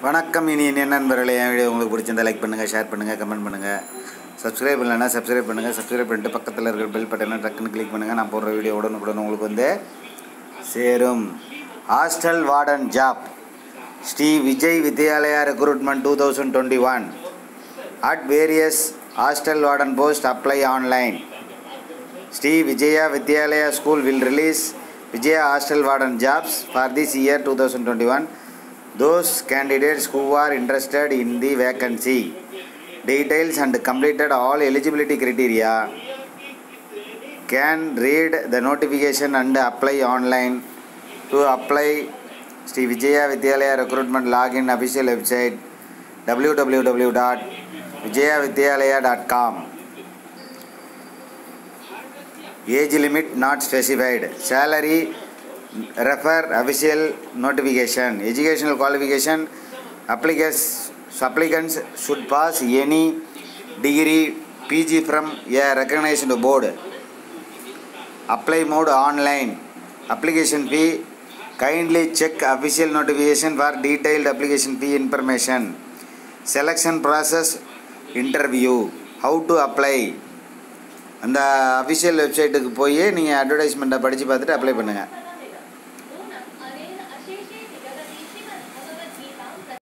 வணக்கம் இனி என்ன நண்பர்களே என் வீடியோ உங்களுக்கு பிடிச்சிருந்தா லைக் பண்ணுங்கள் ஷேர் பண்ணுங்கள் கமெண்ட் பண்ணுங்கள் சப்ஸ்கிரைப் இல்லைன்னா சப்ஸ்கிரைப் பண்ணுங்கள் சப்ஸ்கிரைப் பண்ணிட்டு பக்கத்தில் இருக்கிற பெல் பட்டனை டக்குன்னு கிளிக் பண்ணுங்கள் நான் போடுற வீடியோ உடனுக்குடன் உங்களுக்கு வந்து சேரும் hostel warden job Shri Vijay Vidyalaya recruitment two thousand twenty one at various hostel warden post apply online Sri Vijaya Vidyalaya School will release Vijaya Hostel Warden jobs for this year 2021. Those candidates who are interested in the vacancy, details and completed all eligibility criteria can read the notification and apply online. To apply, Sri Vijaya Vidyalaya Recruitment login official website www.vijayavidyalaya.com. Age limit not specified. Salary refer official notification. Educational qualification applicants applicants should pass any degree PG from a recognized board. Apply mode online. Application fee kindly check official notification for detailed application fee information. Selection process interview. How to apply? அந்த official வெப்சைட்டுக்கு போய் நீங்கள் அட்வர்டைஸ்மெண்ட்டை படித்து பார்த்துட்டு apply பண்ணுங்கள்